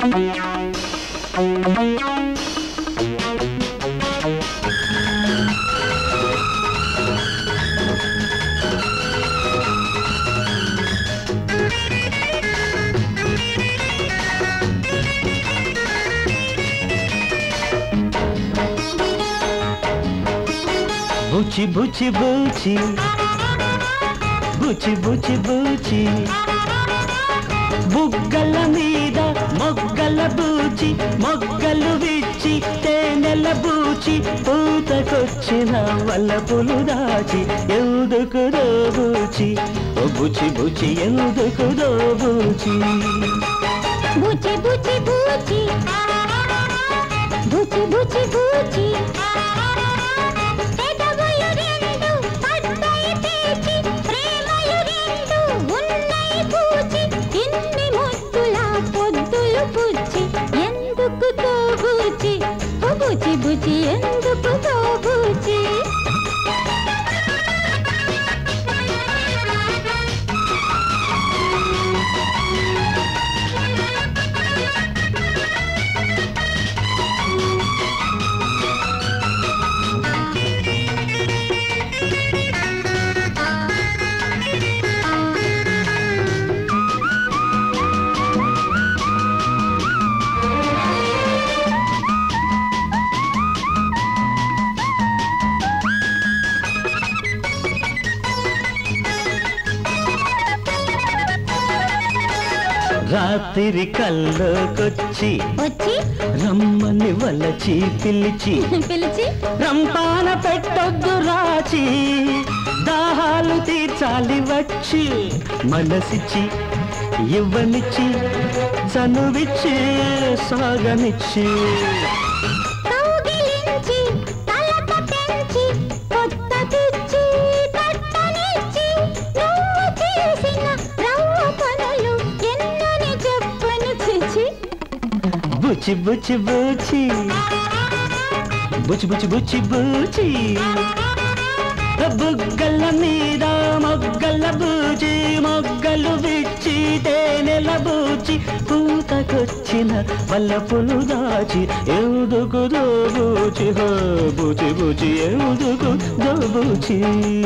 బుచి బుచి బుచి బుచి బుచి బుచి బుగ్గల మీద మొగ్గల బూచి మొగ్గలు విచ్చి తేనెల బూచి పూతకొచ్చిన వల్లపులు దాచి ఎందుకు దోబూచి ఓ బుచి బుచి ఎందుకు దోబూచి బుచి బుచి బుచి బుచి బుచి బుచి పెదవులు రెండు పడ్డాయి పేచి ప్రేమలు రెండు ఉన్నాయి పూచి ఇన్ని ముద్దుల పొద్దులు పుచ్చి ఎందుకు తోబూచి ఓ బుచి బుచి ఎందుకు తోబూచి రాత్రి కల్లోకొచ్చి వచ్చి రమ్మని వలచి పిలిచి పిలిచి రంపాన పెట్టొద్దు రాచి దాహాలు తీర్చాలి వచ్చి మనసిచ్చి ఇవ్వనిచ్చి చనువిచ్చి సాగనిచ్చి కౌగిలించి తలక పెంచి కొత్త పిచ్చి తట్టనిచ్చి నువ్వు చేసిన రవ్వ పనులు ఎన్నని చెప్పను చిచి బుచి బుచి బుచి బుచి బుచి బుచి బుచి బుగ్గల మీద మొగ్గల బూచి మొగ్గలు విచ్చి తేనెల బూచి పూతకొచ్చిన వల్లపులు దాచి ఎందుకు దోబూచి హో బూచి బూచి ఎందుకు దోబూచి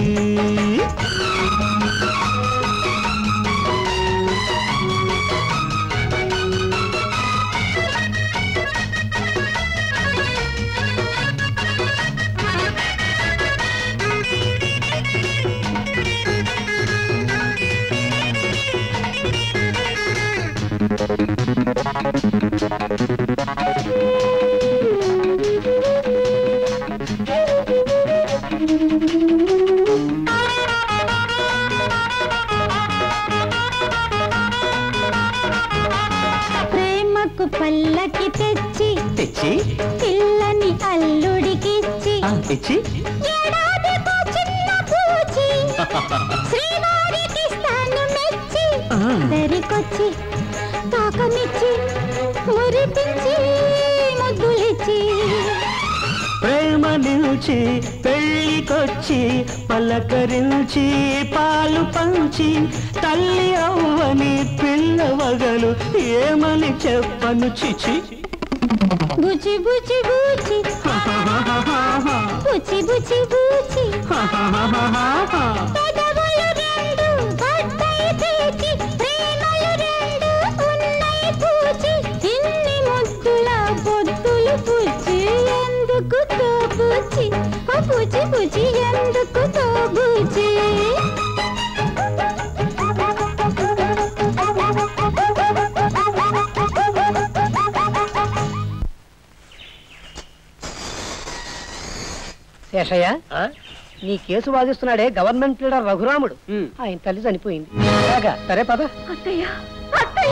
ప్రేమకు పల్లకి తెచ్చి తెచ్చి పిల్లని అల్లుడికిచ్చి ఆ, ఇచ్చి ఏడాదికో చిన్న పూచి శ్రీవారికి స్థాను మెచ్చి ఆ. దరికొచ్చి తాకనిచ్చి మురిపించి ముద్దులిచ్చి ప్రేమ నిలిచి పెళ్ళికొచ్చి పలకరించి పాలు పంచి తల్లి అవ్వని పిల్లవగలు ఏమని చెప్పను చిచి బుచి బుచి బుచి బుచి బుచి బుచి పెదవులు రెండు పడ్డాయి పేచి ప్రేమలు రెండు ఉన్నాయి పూచి ఇన్ని ముద్దుల పొద్దులు పుచ్చి ఎందుకు తోబుచి ఆ పుచి పుచి ఎందుకు తోబుచి శేషయ్య నీ కేసు వాదిస్తున్నాడే గవర్నమెంట్ లీడర్ రఘురాముడు ఆయన తల్లి చనిపోయింది అలాగా సరే పద అత్తయ్య అత్తయ్య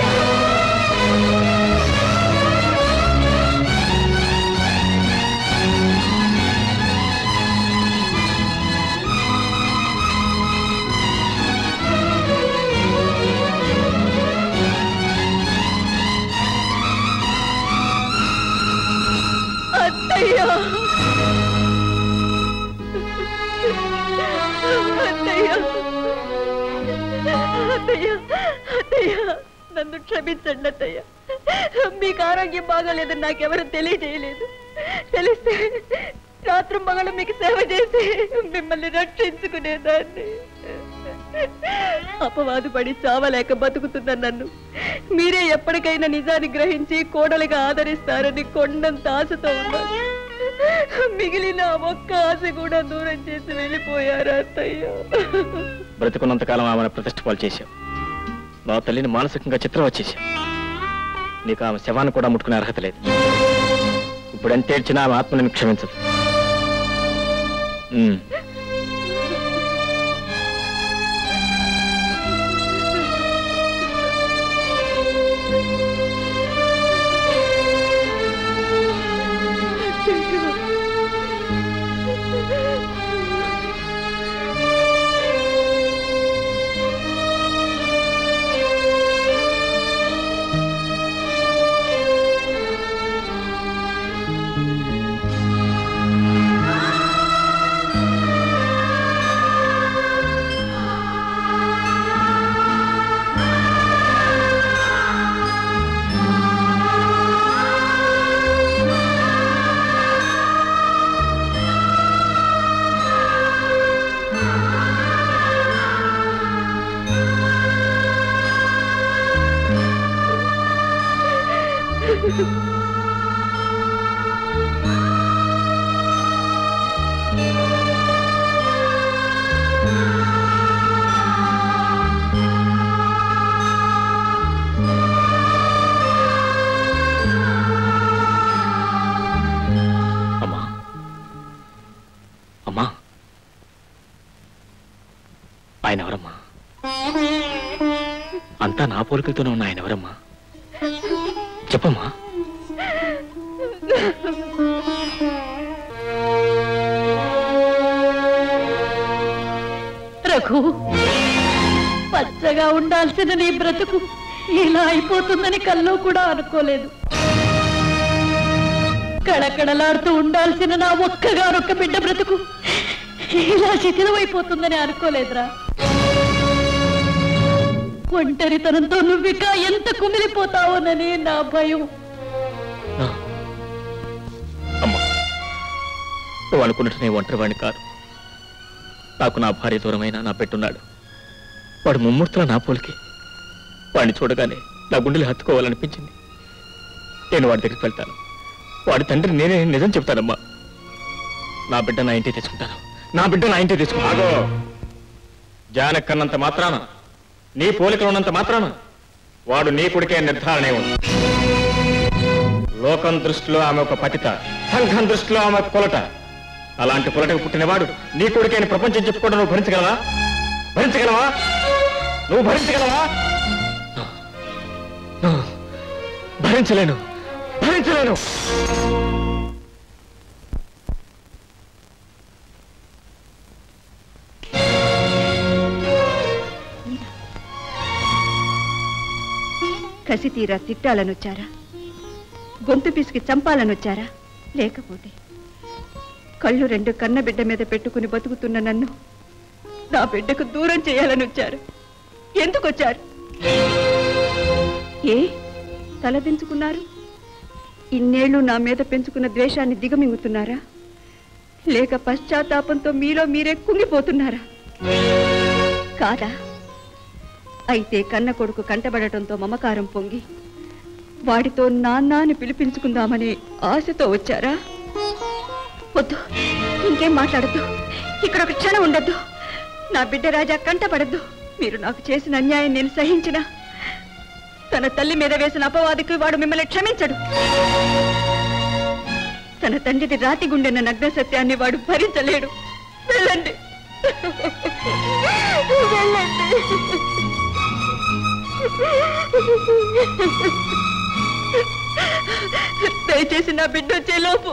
అత్తయ్య అత్తయ్య అత్తయ్య అత్తయ్య నన్ను క్షమించండి అత్తయ్య మీకు ఆరోగ్యం బాగాలేదని నాకెవరు తెలియజేయలేదు తెలిస్తే రాత్రి మగలు మీకు సేవ చేసి మిమ్మల్ని రక్షించుకునేదాన్ని అపవాదు పడి చావలేక బతుకుతున్న నన్ను మీరే ఎప్పటికైనా నిజాన్ని గ్రహించి కోడలిగా ఆదరిస్తారని కొండంత ఆశతో ఉన్నాను మిగిలిన ఆ ఒక్క ఆశ కూడా దూరం చేసి వెళ్ళిపోయారు అత్తయ్య బ్రతికున్నంతకాలం ఆమెను ప్రతిష్ట పాలు చేశావు నా తల్లిని మానసికంగా చిత్రం వచ్చేసావు నీకు ఆమె శవాన్ని కూడా ముట్టుకునే అర్హత లేదు ఇప్పుడు ఎంత ఏడ్చినా ఆమె ఆత్మని క్షమించదు ఉమ్. అమ్మా అమ్మా ఆయన ఎవరమ్మా అంతా నా పోలికలతోనే ఉన్న ఆయన ఎవరమ్మా చెప్పమ్మా రఘు పచ్చగా ఉండాల్సిన నీ బ్రతుకు ఇలా అయిపోతుందని కల్లో కూడా అనుకోలేదు కళకళలాడుతూ ఉండాల్సిన నా ఒక్కగానొక్క బిడ్డ బ్రతుకు ఇలా శిథిలమైపోతుందని అనుకోలేదురా ఒంటరితనంతో నువ్విక ఎంత కుమిలిపోతావోనని నా భయం నా. అమ్మా నువ్వు అనుకున్నట్టు నేను ఒంటరి వాడిని కాదు నాకు నా భార్య దూరమైన నా పెట్టున్నాడు వాడు ముమ్మూర్తుల నా పోలికి వాడిని చూడగానే నా గుండెలు హత్తుకోవాలనిపించింది నేను వాడి దగ్గరికి వెళ్తాను వాడి తండ్రి నేనే నిజం చెప్తానమ్మా నా బిడ్డ నా ఇంటికి తెచ్చుకుంటాను నా బిడ్డ నా ఇంటికి తెచ్చుకుంటాను జానక్కన్నంత మాత్రాన నీ పోలికలు ఉన్నంత మాత్రాన వాడు నీ కొడుకే నిర్ధారణే ఉంది లోకం దృష్టిలో ఆమె ఒక పతిత సంఘం దృష్టిలో ఆమె ఒక కొలట అలాంటి కొలటకు పుట్టినవాడు నీ కొడుకైన ప్రపంచం చెప్పుకోవడం నువ్వు భరించగలవా భరించగలవా నువ్వు భరించగలవా భరించలేను భరించలేను కసి తీరా తిట్టాలనొచ్చారా గొంతు పిసికి చంపాలనొచ్చారా లేకపోతే కళ్ళు రెండు కన్న బిడ్డ మీద పెట్టుకుని బతుకుతున్న నన్ను నా బిడ్డకు దూరం చేయాలని వచ్చారు ఎందుకు వచ్చారు ఏ తలదించుకున్నారు ఇన్నేళ్లు నా మీద పెంచుకున్న ద్వేషాన్ని దిగమింగుతున్నారా లేక పశ్చాత్తాపంతో మీలో మీరే కుంగిపోతున్నారా కాదా అయితే కన్న కొడుకు కంటబడటంతో మమకారం పొంగి వాడితో నాన్న అని పిలిపించుకుందామనే ఆశతో వచ్చారా వద్దు ఇంకేం మాట్లాడద్దు ఇక్కడ ఒక క్షణం ఉండద్దు నా బిడ్డ రాజా కంటపడద్దు మీరు నాకు చేసిన అన్యాయం నేను సహించిన తన తల్లి మీద వేసిన అపవాదికి వాడు మిమ్మల్ని క్షమించడు తన తండ్రిది రాతి గుండెన్న నగ్న సత్యాన్ని వాడు భరించలేడు వెళ్ళండి వెళ్ళండి దయచేసి నా బిడ్డ వచ్చే లోపు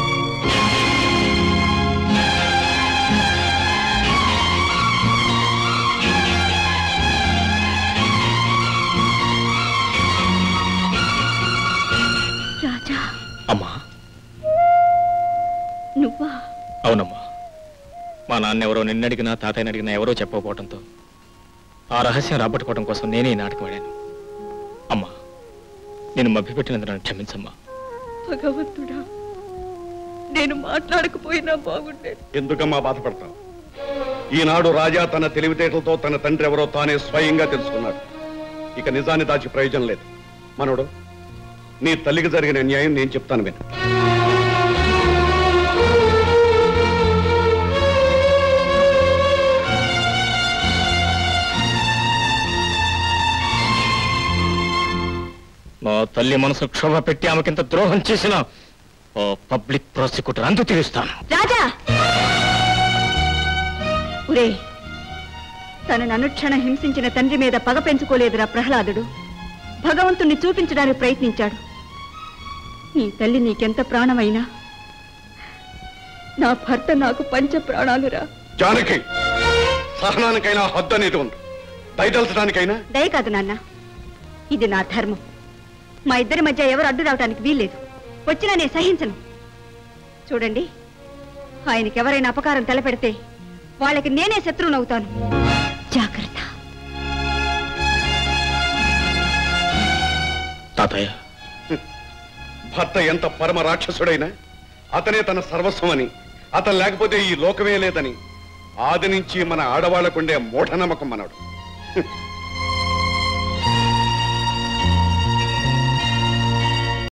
రాజా అమ్మా నువ్వా అవునమ్మా మా నాన్న ఎవరో నిన్నడిగినా తాతయ్యని అడిగినా ఎవరో చెప్పకపోవడంతో ఆ రహస్యం రాబట్టుకోవడం కోసం నేనే ఈ నాటకం ఆడాను నేను మభ్యపెట్టినందుకు నన్ను క్షమించమ్మా భగవంతుడా నేను మాట్లాడకపోయినా బాగుండేది ఎందుకమ్మా బాధపడతావు ఈనాడు రాజా తన తెలివితేటలతో తన తండ్రి ఎవరో తానే స్వయంగా తెలుసుకున్నాడు ఇక నిజాన్ని దాచి ప్రయోజనం లేదు మనోడు నీ తల్లికి జరిగిన న్యాయం నేను చెప్తాను విను మా తల్లి మనసు క్షోభ పెట్టి ఆమెకింత ద్రోహం చేసిన ఓ పబ్లిక్ ప్రాసిక్యూటర్ అందు తీరుస్తాను రాజా ఒరే తనను అనుక్షణ హింసించిన తండ్రి మీద పగ పెంచుకోలేదురా ప్రహ్లాదుడు భగవంతుణ్ణి చూపించడానికి ప్రయత్నించాడు నీ తల్లి నీకెంత ప్రాణమైనా నా భర్త నాకు పంచ ప్రాణాలురా జానకి సహనానికైనా హద్దు అనేది ఉంది దయదలచడానికైనా దయ కాదు నాన్న ఇది నా ధర్మం మా ఇద్దరి మధ్య ఎవరు అడ్డు రావడానికి వీల్లేదు వచ్చినా నేను సహించను చూడండి ఆయనకి ఎవరైనా అపకారం తలపెడితే వాళ్ళకి నేనే శత్రువునవుతాను జాగ్రత్త తాతయ్య భర్త ఎంత పరమ రాక్షసుడైనా అతనే తన సర్వస్వమని అతను లేకపోతే ఈ లోకమే లేదని ఆది నుంచి మన ఆడవాళ్లకుండే మూఢనమ్మకం మనడు హ్మ్.